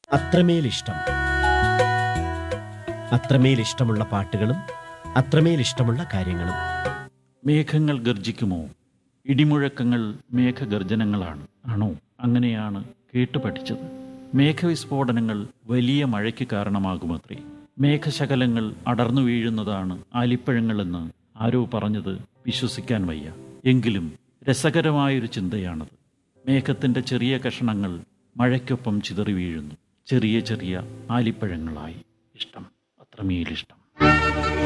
അത്രമേൽ ഇഷ്ടം അത്രമേൽ ഇഷ്ടമുള്ള പാട്ടുകളും അത്രമേൽ ഇഷ്ടമുള്ള കാര്യങ്ങളും മേഘങ്ങൾ ഗർജിക്കുമോ ഇടിമുഴക്കങ്ങൾ മേഘഗർജനങ്ങളാണ് ആണോ അങ്ങനെയാണ് കേട്ടു പഠിച്ചത് മേഘവിസ്ഫോടനങ്ങൾ വലിയ മഴയ്ക്ക് കാരണമാകുമത്രേ മേഘശകലങ്ങൾ അടർന്നു വീഴുന്നതാണ് ആലിപ്പഴങ്ങളെന്ന് ആരോ പറഞ്ഞത് വിശ്വസിക്കാൻ വയ്യ എങ്കിലും രസകരമായൊരു ചിന്തയാണത് മേഘത്തിൻ്റെ ചെറിയ കഷണങ്ങൾ മഴയ്ക്കൊപ്പം ചിതറി വീഴുന്നു ചെറിയ ചെറിയ ആലിപ്പഴങ്ങളായി ഇഷ്ടം അത്രമേലിഷ്ടം